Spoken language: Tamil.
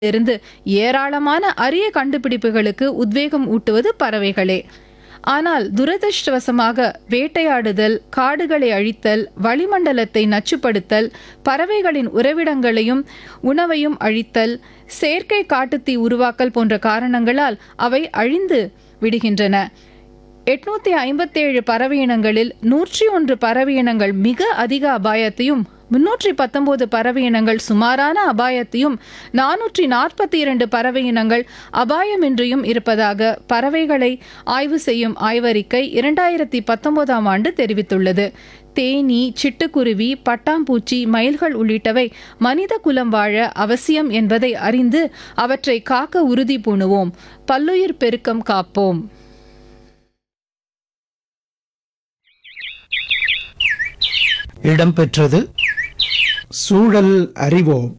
இருந்து ஏராளமான அரிய கண்டுபிடிப்புகளுக்கு உத்வேகம் ஊட்டுவது பறவைகளே ஆனால் துரதிருஷ்டவசமாக வேட்டையாடுதல் காடுகளை அழித்தல் வளிமண்டலத்தை நச்சுப்படுத்தல் பறவைகளின் உறைவிடங்களையும் உணவையும் அழித்தல் செயற்கை காட்டுத்தீ உருவாக்கல் போன்ற காரணங்களால் அவை அழிந்து விடுகின்றன எட்நூத்தி ஐம்பத்தேழு பறவை இனங்களில் நூற்றி ஒன்று பறவை இனங்கள் மிக அதிக அபாயத்தையும் முன்னூற்றி பத்தொன்பது பறவை இனங்கள் சுமாரான அபாயத்தையும் நானூற்றி நாற்பத்தி இரண்டு பறவை இனங்கள் அபாயமின்றியும் இருப்பதாக பறவைகளை ஆய்வு செய்யும் ஆய்வறிக்கை இரண்டாயிரத்தி பத்தொன்பதாம் ஆண்டு தெரிவித்துள்ளது தேனீ சிட்டுக்குருவி பட்டாம்பூச்சி மயில்கள் உள்ளிட்டவை மனித குலம் வாழ அவசியம் என்பதை அறிந்து அவற்றை காக்க உறுதி பூணுவோம் பல்லுயிர் பெருக்கம் காப்போம் இடம்பெற்றது சூழல் அறிவோம்